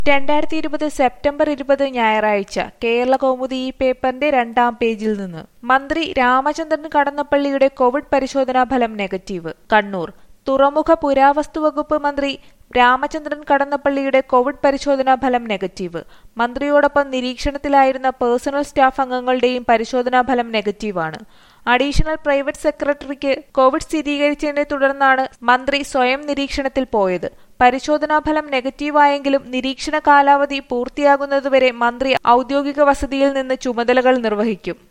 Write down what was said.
രണ്ടായിരത്തി ഇരുപത് സെപ്റ്റംബർ ഇരുപത് ഞായറാഴ്ച കേരള കൗമുദി ഈ പേപ്പറിന്റെ രണ്ടാം പേജിൽ നിന്ന് മന്ത്രി രാമചന്ദ്രൻ കടന്നപ്പള്ളിയുടെ കോവിഡ് പരിശോധനാ ഫലം നെഗറ്റീവ് കണ്ണൂർ തുറമുഖ പുരാവസ്തു വകുപ്പ് മന്ത്രി രാമചന്ദ്രൻ കടന്നപ്പള്ളിയുടെ കോവിഡ് പരിശോധനാ ഫലം നെഗറ്റീവ് മന്ത്രിയോടൊപ്പം നിരീക്ഷണത്തിലായിരുന്ന പേഴ്സണൽ സ്റ്റാഫ് അംഗങ്ങളുടെയും പരിശോധനാ ഫലം നെഗറ്റീവാണ് അഡീഷണൽ പ്രൈവറ്റ് സെക്രട്ടറിക്ക് കോവിഡ് സ്ഥിരീകരിച്ചതിനെ തുടർന്നാണ് മന്ത്രി സ്വയം നിരീക്ഷണത്തിൽ പോയത് പരിശോധനാ ഫലം നെഗറ്റീവായെങ്കിലും നിരീക്ഷണ കാലാവധി പൂർത്തിയാകുന്നതുവരെ മന്ത്രി ഔദ്യോഗിക വസതിയിൽ നിന്ന് ചുമതലകൾ നിർവഹിക്കും